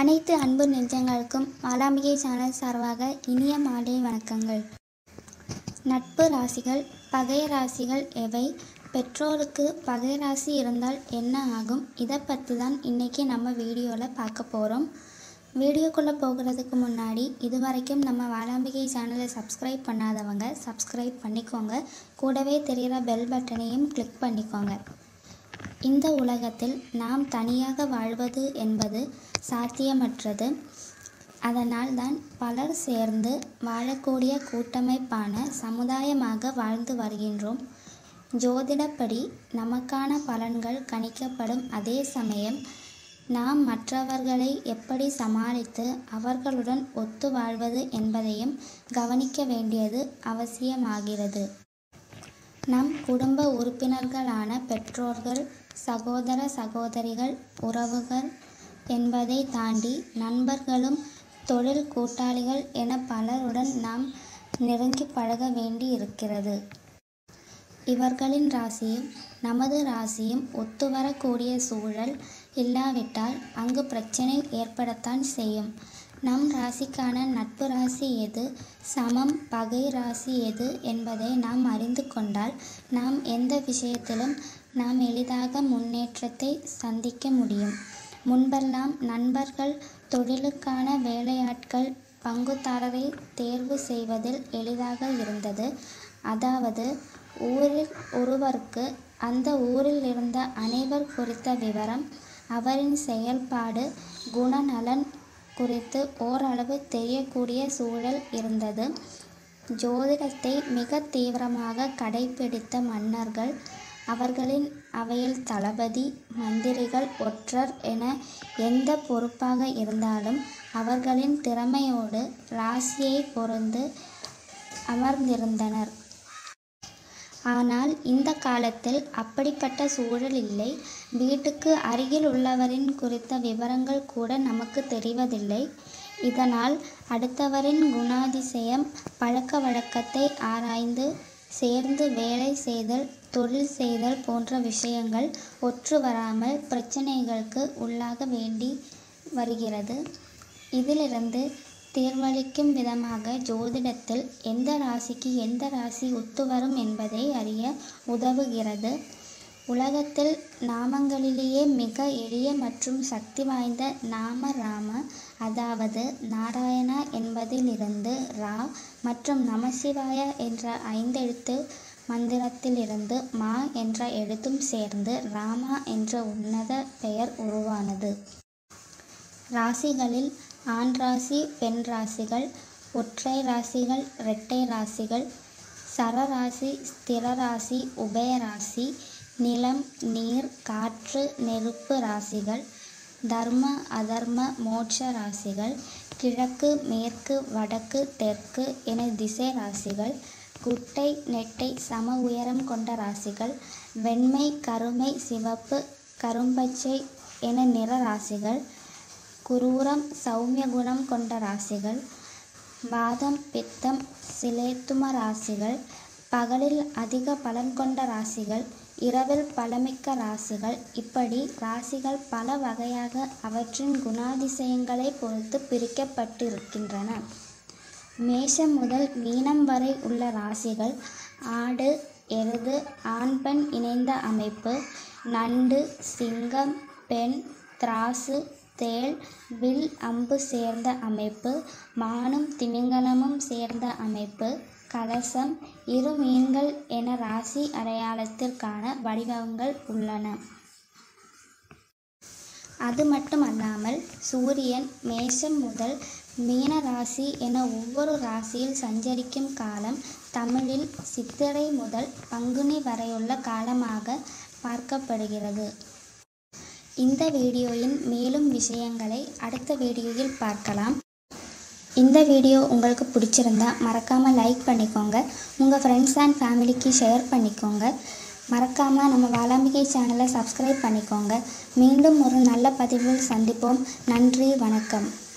அனைத்து அன்பு நெஞ்சங்களுக்கும் வாலாம்பிகை சேனல் சார்பாக இனிய மாலை வணக்கங்கள் நட்பு ராசிகள் பகை ராசிகள் எவை பெற்றோருக்கு பகை ராசி இருந்தால் என்ன ஆகும் இதை பற்றி தான் இன்றைக்கி நம்ம வீடியோவில் பார்க்க போகிறோம் வீடியோக்குள்ளே போகிறதுக்கு முன்னாடி இது வரைக்கும் நம்ம வாலாம்பிகை சேனலை சப்ஸ்கிரைப் பண்ணாதவங்க சப்ஸ்கிரைப் பண்ணிக்கோங்க கூடவே தெரிகிற பெல் பட்டனையும் கிளிக் பண்ணிக்கோங்க இந்த உலகத்தில் நாம் தனியாக வாழ்வது என்பது சாத்தியமற்றது அதனால் தான் பலர் சேர்ந்து வாழக்கூடிய கூட்டமைப்பான சமுதாயமாக வாழ்ந்து வருகின்றோம் ஜோதிடப்படி நமக்கான பலன்கள் கணிக்கப்படும் அதே சமயம் நாம் மற்றவர்களை எப்படி சமாளித்து அவர்களுடன் ஒத்து வாழ்வது என்பதையும் கவனிக்க வேண்டியது அவசியமாகிறது நம் குடும்ப உறுப்பினர்களான பெற்றோர்கள் சகோதர சகோதரிகள் உறவுகள் என்பதை தாண்டி நண்பர்களும் தொழில் கூட்டாளிகள் என பலருடன் நாம் நெருங்கி பழக வேண்டி இருக்கிறது இவர்களின் ராசியும் நமது ராசியும் ஒத்துவரக்கூடிய சூழல் இல்லாவிட்டால் அங்கு பிரச்சனை ஏற்படத்தான் செய்யும் நம் ராசிக்கான நட்பு ராசி எது சமம் பகை ராசி எது என்பதை நாம் அறிந்து கொண்டால் நாம் எந்த விஷயத்திலும் நாம் எளிதாக முன்னேற்றத்தை சந்திக்க முடியும் முன்பெல்லாம் நண்பர்கள் தொழிலுக்கான வேலையாட்கள் பங்குதாரரை தேர்வு செய்வதில் எளிதாக இருந்தது அதாவது ஊரில் ஒருவருக்கு அந்த ஊரில் இருந்த அனைவர் குறித்த விவரம் அவரின் செயல்பாடு குணநலன் குறித்து ஓரளவு தெரியக்கூடிய சூழல் இருந்தது ஜோதிடத்தை மிக தீவிரமாக கடைபிடித்த மன்னர்கள் அவர்களின் அவையில் தளபதி மந்திரிகள் ஒற்றர் என எந்த பொறுப்பாக இருந்தாலும் அவர்களின் திறமையோடு ராசியை பொருந்து அமர்ந்திருந்தனர் ஆனால் இந்த காலத்தில் அப்படிப்பட்ட சூழல் இல்லை வீட்டுக்கு அருகில் உள்ளவரின் குறித்த விவரங்கள் கூட நமக்கு தெரிவதில்லை இதனால் அடுத்தவரின் குணாதிசயம் பழக்க வழக்கத்தை ஆராய்ந்து சேர்ந்து வேலை செய்தல் தொழில் செய்தல் போன்ற விஷயங்கள் ஒற்று வராமல் பிரச்சனைகளுக்கு உள்ளாக வேண்டி வருகிறது இதிலிருந்து தீர்வளிக்கும் விதமாக ஜோதிடத்தில் எந்த ராசிக்கு எந்த ராசி ஒத்துவரும் என்பதை அறிய உதவுகிறது உலகத்தில் நாமங்களிலேயே மிக எளிய மற்றும் சக்தி வாய்ந்த நாம ராம அதாவது நாராயணா என்பதிலிருந்து ரா மற்றும் நமசிவாய என்ற ஐந்தெழுத்து மந்திரத்திலிருந்து மா என்ற எழுத்தும் சேர்ந்து ராமா என்ற உன்னத பெயர் உருவானது ராசிகளில் ஆண் ராசி பெண் ராசிகள் ஒற்றை ராசிகள் இரட்டை ராசிகள் சரராசி ஸ்திர ராசி உபய ராசி நிலம் நீர் காற்று நெருப்பு ராசிகள் தர்ம அதர்ம மோட்ச ராசிகள் கிழக்கு மேற்கு வடக்கு தெற்கு என திசை ராசிகள் குட்டை நெட்டை சம உயரம் கொண்ட ராசிகள் வெண்மை கருமை சிவப்பு கரும்பச்சை என நிற ராசிகள் குரூரம் சௌமிய குணம் கொண்ட ராசிகள் வாதம் பித்தம் சிலேத்தும ராசிகள் பகலில் அதிக பலன் கொண்ட ராசிகள் இரவில் பலமிக்க ராசிகள் இப்படி ராசிகள் பல வகையாக அவற்றின் குணாதிசயங்களை பொறுத்து பிரிக்கப்பட்டிருக்கின்றன மேஷம் முதல் மீனம் வரை உள்ள ராசிகள் ஆடு எருது ஆண் பெண் இணைந்த அமைப்பு நண்டு சிங்கம் பெண் திராசு தேள் வில் அம்பு சேர்ந்த அமைப்பு மானும் திமிங்கலமும் சேர்ந்த அமைப்பு கலசம் இரு மீன்கள் என ராசி அடையாளத்திற்கான வடிவங்கள் உள்ளன அது மட்டுமல்லாமல் சூரியன் மேஷம் முதல் மீன ராசி என ஒவ்வொரு ராசியில் சஞ்சரிக்கும் காலம் தமிழில் சித்திரை முதல் பங்குனி வரையுள்ள காலமாக பார்க்கப்படுகிறது இந்த வீடியோயின் மேலும் விஷயங்களை அடுத்த வீடியோவில் பார்க்கலாம் இந்த வீடியோ உங்களுக்கு பிடிச்சிருந்தா மறக்காமல் லைக் பண்ணிக்கோங்க உங்கள் ஃப்ரெண்ட்ஸ் அண்ட் ஃபேமிலிக்கு ஷேர் பண்ணிக்கோங்க மறக்காமல் நம்ம வாலாம்பிகை சேனலை சப்ஸ்கிரைப் பண்ணிக்கோங்க மீண்டும் ஒரு நல்ல பதிவில் சந்திப்போம் நன்றி வணக்கம்